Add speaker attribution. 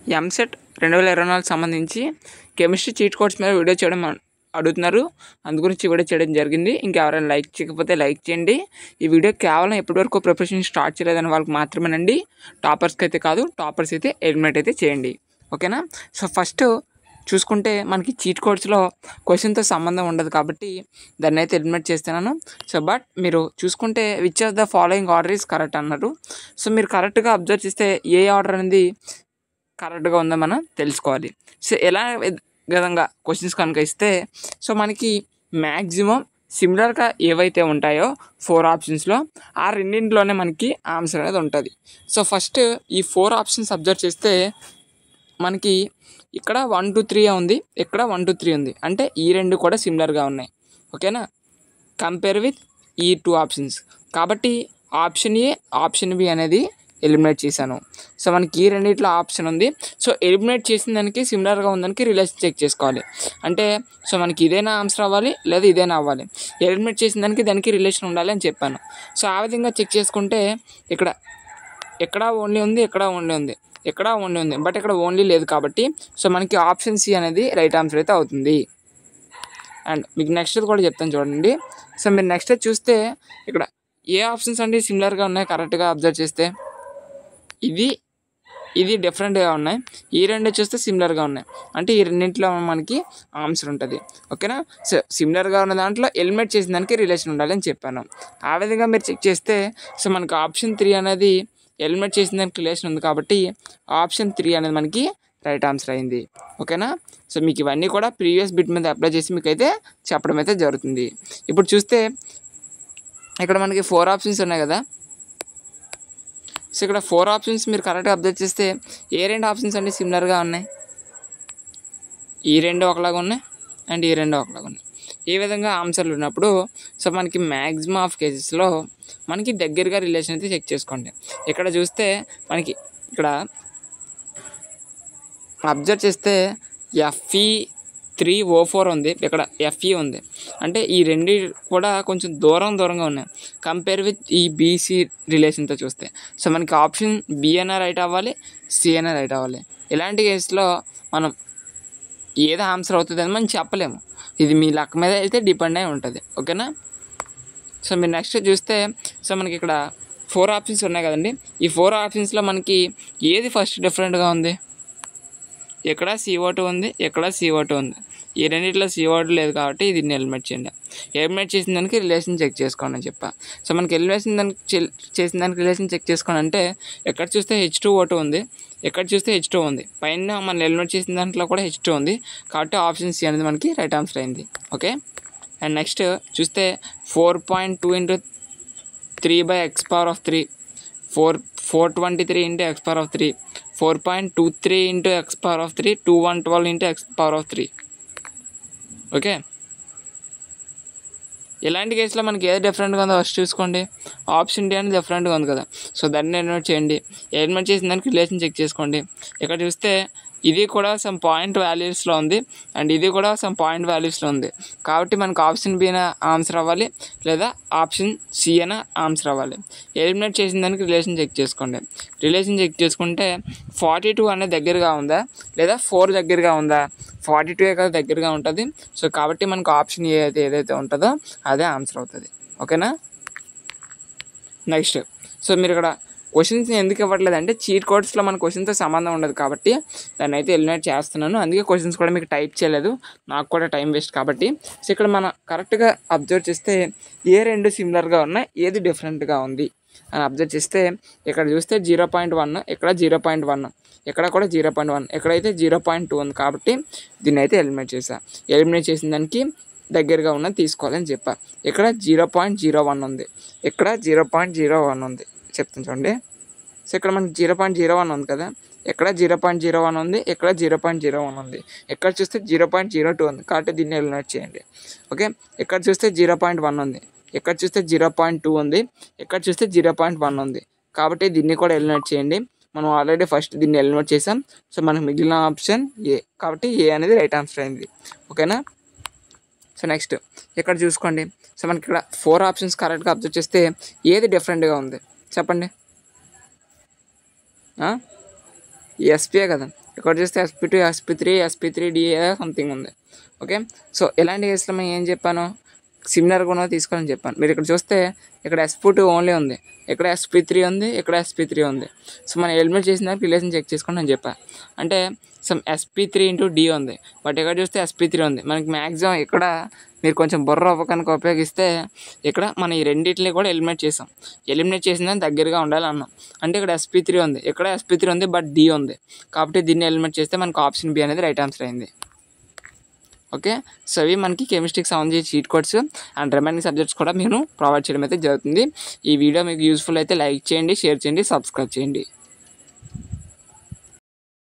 Speaker 1: ఎంసెట్ రెండు వేల ఇరవై నాలుగు సంబంధించి కెమిస్ట్రీ చీట్ కోడ్స్ మీద వీడియో చేయడం అన్- అడుగుతున్నారు అందు గురించి వీడియో చేయడం జరిగింది ఇంకెవరైనా లైక్ చేయకపోతే లైక్ చేయండి ఈ వీడియో కేవలం ఎప్పటివరకు ప్రిపరేషన్ స్టార్ట్ చేయలేదని వాళ్ళకి మాత్రమేనండి టాపర్స్కి అయితే కాదు టాపర్స్ అయితే ఎలిమినేట్ అయితే చేయండి ఓకేనా సో ఫస్ట్ చూసుకుంటే మనకి చీట్ కోడ్స్లో క్వశ్చన్తో సంబంధం ఉండదు కాబట్టి దాన్ని అయితే ఎలిమినేట్ చేస్తున్నాను సో బట్ మీరు చూసుకుంటే which of the following order is correct అన్నారు సో మీరు కరెక్ట్గా అబ్జర్వ్ చేస్తే ఏ ఆర్డర్ అనేది కరెక్ట్గా ఉందో మనం తెలుసుకోవాలి సో ఎలా విధ- విధంగా క్వశ్చన్స్ కనుక ఇస్తే సో మనకి మ్యాక్సిమం సిమిలర్గా ఏవైతే ఉంటాయో ఫోర్ ఆప్షన్స్లో ఆ రెండింటిలోనే మనకి ఆన్సర్ అనేది ఉంటుంది సో ఫస్ట్ ఈ ఫోర్ ఆప్షన్స్ అబ్జర్వ్ చేస్తే మనకి ఇక్కడ వన్ టూ త్రీ ఉంది ఇక్కడ వన్ టూ త్రీ ఉంది అంటే ఈ రెండు కూడా సిమిలర్గా ఉన్నాయి ఓకేనా కంపేర్ విత్ ఈ టూ ఆప్షన్స్ కాబట్టి ఆప్షన్ ఏ ఆప్షన్ బి అనేది ఎలిమినేట్ చేశాను సో మనకి ఈ రెండిట్లో ఆప్షన్ ఉంది సో ఎలిమినేట్ చేసిన దానికి సిమిలర్గా ఉందానికి రిలేషన్ చెక్ చేసుకోవాలి అంటే సో మనకి ఇదేనా ఆన్సర్ అవ్వాలి లేదా ఇదేనా అవ్వాలి ఎలిమినేట్ చేసిన దానికి దానికి రిలేషన్ ఉండాలి అని చెప్పాను సో ఆ విధంగా చెక్ చేసుకుంటే ఇక్కడ ఎక్కడ ఓన్లీ ఉంది ఎక్కడ ఓన్లీ ఉంది ఎక్కడ ఓన్లీ ఉంది బట్ ఇక్కడ ఓన్లీ లేదు కాబట్టి సో మనకి ఆప్షన్ సి అనేది రైట్ ఆన్సర్ అయితే అవుతుంది అండ్ మీకు నెక్స్ట్ కూడా చెప్తాను చూడండి సో మీరు నెక్స్ట్ చూస్తే ఇక్కడ ఏ ఆప్షన్స్ అంటే సిమిలర్గా ఉన్నాయి కరెక్ట్గా అబ్జర్వ్ చేస్తే ఇది ఇది డిఫరెంట్గా ఉన్నాయి ఈ రెండు చూస్తే సిమిలర్గా ఉన్నాయి అంటే ఈ రెండింటిలో మనకి ఆన్సర్ ఉంటుంది ఓకేనా సో సిమిలర్గా ఉన్న దాంట్లో ఎలిమినేట్ చేసిన దానికి రిలేషన్ ఉండాలని చెప్పాను ఆ విధంగా మీరు చెక్ చేస్తే సో మనకి ఆప్షన్ త్రీ అనేది ఎలిమినేట్ చేసిన దానికి రిలేషన్ ఉంది కాబట్టి ఆప్షన్ త్రీ అనేది మనకి రైట్ ఆన్సర్ అయింది ఓకేనా సో మీకు ఇవన్నీ కూడా ప్రీవియస్ బిట్ మీద అప్లై చేసి మీకు అయితే చెప్పడం అయితే జరుగుతుంది ఇప్పుడు చూస్తే ఇక్కడ మనకి ఫోర్ ఆప్షన్స్ ఉన్నాయి కదా సో ఇక్కడ ఫోర్ ఆప్షన్స్ మీరు కరెక్ట్గా అబ్జర్వ్ చేస్తే ఏ రెండు ఆప్షన్స్ అన్ని సిమిలర్గా ఉన్నాయి ఈ రెండు ఒకలాగా ఉన్నాయి అండ్ ఈ రెండు ఒకలాగా ఉన్నాయి ఈ విధంగా ఆన్సర్లు ఉన్నప్పుడు సో మనకి మ్యాక్సిమం ఆఫ్ కేసెస్లో మనకి దగ్గరగా రిలేషన్ అయితే చెక్ చేసుకోండి ఇక్కడ చూస్తే మనకి ఇక్కడ అబ్జర్వ్ చేస్తే ఎఫ్ఈ త్రీ ఓ ఫోర్ ఉంది ఇక్కడ ఎఫ్ఈ ఉంది అంటే ఈ రెండు కూడా కొంచెం దూరం దూరంగా ఉన్నాయి కంపేర్ విత్ ఈ బీసీ రిలేషన్తో చూస్తే సో మనకి ఆప్షన్ బి అయినా రైట్ అవ్వాలి సి అయినా రైట్ అవ్వాలి ఇలాంటి కేసులో మనం ఏది ఆన్సర్ అవుతుంది అని మనం చెప్పలేము ఇది మీ లక్ మీద అయితే డిపెండ్ అయి ఉంటుంది ఓకేనా సో మీరు నెక్స్ట్ చూస్తే సో మనకి ఇక్కడ ఫోర్ ఆప్షన్స్ ఉన్నాయి కదండి ఈ ఫోర్ ఆప్షన్స్లో మనకి ఏది ఫస్ట్ డిఫరెంట్గా ఉంది ఎక్కడ CO2 టూ ఉంది ఎక్కడ CO2 టూ ఉంది ఈ రెండిట్లో CO2 టూ లేదు కాబట్టి దీన్ని ఎలిమినేట్ చేయండి ఎలిమినేట్ చేసిన దానికి రిలేషన్ చెక్ చేసుకోండి అని చెప్పా సో మనకి ఎలిమినేషన్ దానికి చెల్- చేసిన దానికి రిలేషన్ చెక్ చేసుకోండి అంటే ఎక్కడ చూస్తే హెచ్ టూ ఓటు ఉంది ఎక్కడ చూస్తే హెచ్ టూ ఉంది పైన మనం ఎలిమినేట్ చేసిన దాంట్లో కూడా హెచ్ టూ ఉంది కాబట్టి ఆప్షన్ సి అనేది మనకి రైట్ ఆన్సర్ అయింది ఓకే అండ్ నెక్స్ట్ చూస్తే four point two into three by X power of three four four twenty three into X power of three four point two three into X power of three two one twelve into X power of three okay ఇలాంటి కేసులో మనకి ఏది డిఫరెంట్గా ఉందో first చూసుకోండి option D అనేది డిఫరెంట్గా ఉంది కదా సో దాన్ని ఎలిమినేట్ చేయండి ఎలిమినేట్ చేసిన దానికి రిలేషన్ చెక్ చేసుకోండి ఇక్కడ చూస్తే ఇది కూడా సమ్ పాయింట్ వాల్యూస్లో ఉంది అండ్ ఇది కూడా సమ్ పాయింట్ వాల్యూస్లో ఉంది కాబట్టి మనకు ఆప్షన్ బి అయినా ఆన్సర్ అవ్వాలి లేదా ఆప్షన్ సి అయినా ఆన్సర్ అవ్వాలి ఎలిమినేట్ చేసిన దానికి రిలేషన్ చెక్ చేసుకోండి రిలేషన్ చెక్ చేసుకుంటే ఫార్టీ టూ అనేది దగ్గరగా ఉందా లేదా ఫోర్ దగ్గరగా ఉందా ఫార్టీ టూ కదా దగ్గరగా ఉంటుంది సో కాబట్టి మనకు ఆప్షన్ ఏ అయితే ఏదైతే ఉంటుందో అదే ఆన్సర్ అవుతుంది ఓకేనా నెక్స్ట్ సో మీరు ఇక్కడ క్వశ్చన్స్ ఎందుకు ఇవ్వట్లేదు అంటే చీట్ కోడ్స్లో మన క్వశ్చన్తో సంబంధం ఉండదు కాబట్టి దాన్ని అయితే ఎలిమినేట్ చేస్తున్నాను అందుకే క్వశ్చన్స్ కూడా మీకు టైప్ చేయలేదు నాకు కూడా టైం వేస్ట్ కాబట్టి సో ఇక్కడ మనం కరెక్ట్గా అబ్జర్వ్ చేస్తే ఏ రెండు సిమిలర్గా ఉన్నాయి ఏది డిఫరెంట్గా ఉంది అని అబ్జర్వ్ చేస్తే ఇక్కడ చూస్తే జీరో పాయింట్ వన్ ఇక్కడ జీరో పాయింట్ వన్ ఇక్కడ కూడా జీరో పాయింట్ వన్ ఎక్కడైతే జీరో పాయింట్ టూ ఉంది కాబట్టి దీన్ని అయితే ఎలిమినేట్ చేసా ఎలిమినేట్ చేసిన దానికి దగ్గరగా ఉన్నది తీసుకోవాలని చెప్పా ఇక్కడ జీరో పాయింట్ జీరో వన్ ఉంది ఇక్కడ జీరో పాయింట్ జీరో వన్ ఉంది చెప్తాను చూడండి సో ఇక్కడ మనకి జీరో పాయింట్ జీరో వన్ ఉంది కదా ఎక్కడ జీరో పాయింట్ జీరో వన్ ఉంది ఎక్కడ జీరో పాయింట్ జీరో వన్ ఉంది ఎక్కడ చూస్తే జీరో పాయింట్ జీరో టూ ఉంది కాబట్టి దీన్ని ఎలిమినేట్ చేయండి ఓకే ఎక్కడ చూస్తే జీరో పాయింట్ వన్ ఉంది ఎక్కడ చూస్తే జీరో పాయింట్ టూ ఉంది ఎక్కడ చూస్తే జీరో పాయింట్ వన్ ఉంది కాబట్టి దీన్ని కూడా ఎలిమినేట్ చేయండి మనం ఆల్రెడీ ఫస్ట్ దీన్ని ఎలిమినేట్ చేసాం సో మనకు మిగిలిన ఆప్షన్ ఏ కాబట్టి ఏ అనేది రైట్ ఆన్సర్ అయింది ఓకేనా సో నెక్స్ట్ ఇక్కడ చూసుకోండి సో మనకి ఇక్కడ ఫోర్ ఆప్షన్స్ కరెక్ట్గా అబ్జర్వ్ చేస్తే ఏది డిఫరెంట్గా ఉంది చెప్పండి ఎస్పీఏ కదా ఇక్కడ ఇక్కడ చూస్తే SP two SP three SP three DA something ఉంది ఓకే సో ఎలాంటి కేసులో నేను ఏం చెప్పాను సిమిలర్గా ఉన్నది తీసుకోవాలని చెప్పాను మీరు ఇక్కడ చూస్తే ఇక్కడ ఎస్పీ టూ ఓన్లీ ఉంది ఇక్కడ ఎస్పీ త్రీ ఉంది ఇక్కడ ఎస్పీ త్రీ ఉంది సో మనం ఎలిమినేట్ చేసిన దానికి రిలేషన్ చెక్ చేసుకోండి అని చెప్పాను అంటే some SP three into D ఉంది బట్ ఇక్కడ చూస్తే ఎస్పీ త్రీ ఉంది మనకి మ్యాక్సిమం ఇక్కడ మీరు కొంచెం బుర్ర అవ్వకనుక ఉపయోగిస్తే ఇక్కడ మనం ఈ రెండింటిని కూడా ఎలిమినేట్ చేసాం ఎలిమినేట్ చేసిన దానికి దగ్గరగా ఉండాలి అన్నాం అంటే ఇక్కడ ఎస్పీ త్రీ ఉంది ఇక్కడ ఎస్పీ త్రీ ఉంది బట్ డి ఉంది కాబట్టి దీన్ని ఎలిమినేట్ చేస్తే మనకు ఆప్షన్ బి అనేది రైట్ ఆన్సర్ అయింది ఓకే సో ఇవి మనకి కెమిస్ట్రీకి సంబంధించి cheat codes and remaining subjects కూడా నేను ప్రొవైడ్ చేయడం అయితే జరుగుతుంది ఈ వీడియో మీకు యూస్ఫుల్ అయితే లైక్ చేయండి షేర్ చేయండి సబ్స్క్రైబ్ చేయండి